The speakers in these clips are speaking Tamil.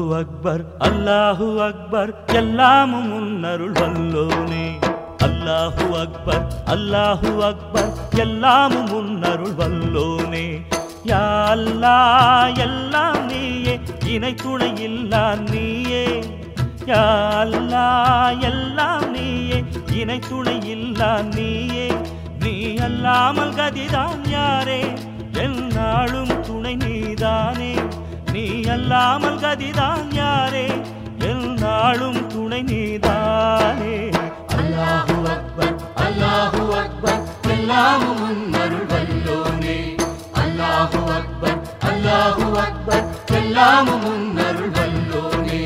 அக்பர் அல்லாஹு அக்பர் எல்லாமும் உன்னருள் வல்லோனே அல்லாஹு அக்பர் அல்லாஹு அக்பர் எல்லாமும் உன்னருள் வல்லோனே யா அல்லாஹ் எல்லாம் நீயே இணை துணை இல்லா நீயே யா அல்லாஹ் எல்லாம் நீயே இணை துணை இல்லா நீயே நீ அல்லாமல் கதிதான் யாரே எந்நாளும் துணை நீதானே நீ அல்லாமல் கதிதான் யாரே எந்நாளும் துணை நீதானே அல்லாஹு அக்பர் அல்லாஹு அக்பர் எல்லாமும் உன்னருள் வல்லோனே அல்லாஹு அக்பர் அல்லாஹு அக்பர் எல்லாமும் உன்னருள் வல்லோனே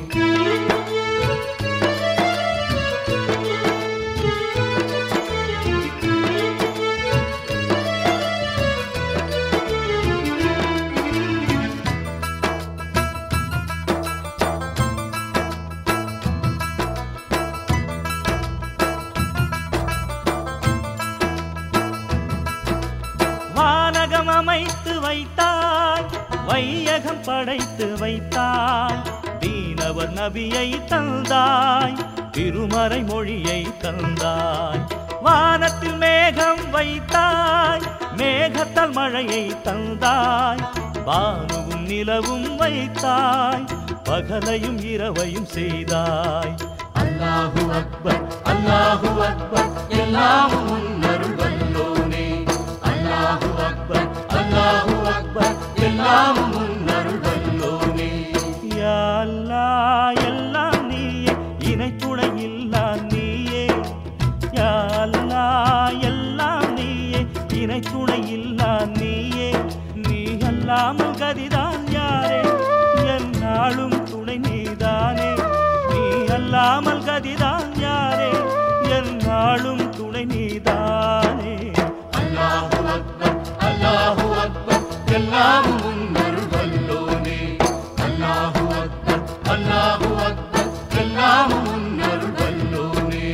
வானகம் அமைத்து வைத்தாய் வையகம் படைத்து வைத்தாய் தீனவர் நபியை தந்தாய் திருமறை மொழியை தந்தாய் வானத்தில் மேகம் வைத்தாய் மேகத்தால் மழையை தந்தாய் வானுவும் நிலவும் வைத்தாய் பகலையும் இரவையும் செய்தாய் அல்லாஹு அக்பர் அல்லாஹு அக்பர் எல்லாமும் உன்னருள் வல்லோனே அல்லாஹு அக்பர் அல்லாஹு அக்பர் எல்லாமும் உன்னருள் வல்லோனே யா அல்லாஹ் எல்லாம் நீயே இணை துணை இல்லா நீயே யா அல்லாஹ் எல்லாம் நீயே இணை துணை இல்லா நீயே நீ அல்லாமல் கதிதான் யாரே எந்நாளும் துணை நீதானே நீ அல்லாமல் கதிதான் யாரே எந்நாளும் துணை நீதானே அல்லாஹு அக்பர் அல்லாஹு அக்பர் எல்லாமும் உன்னருள் வல்லோனே அல்லாஹு அக்பர் அல்லாஹு அக்பர் எல்லாமும் உன்னருள் வல்லோனே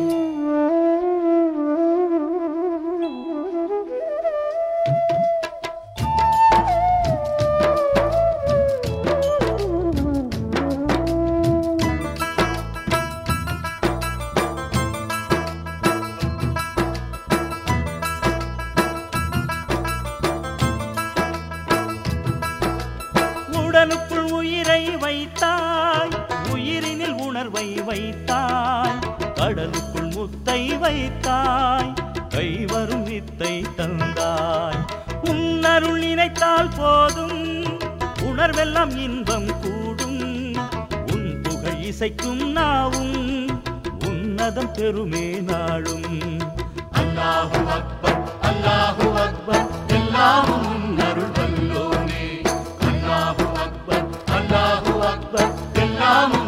உடலுக்குள் உயிரை வைத்தாய் உயிரினில் உணர்வை வைத்தாய் கடலுக்குள் முத்தை வைத்தாய் கைவரும் வித்தை தந்தாய் உன்னருள் நினைத்தால் போதும் உணர்வெல்லாம் இன்பம் கூடும் உன் புகழ் இசைக்கும் நாவும் உன்னதம் பெருமே நாளும் அல்லாஹு அக்பர் அல்லாஹு அக்பர் எல்லாமும் உன்னருள் வல்லோனே அல்லாஹு அக்பர் அல்லாஹு அக்பர் எல்லாமும்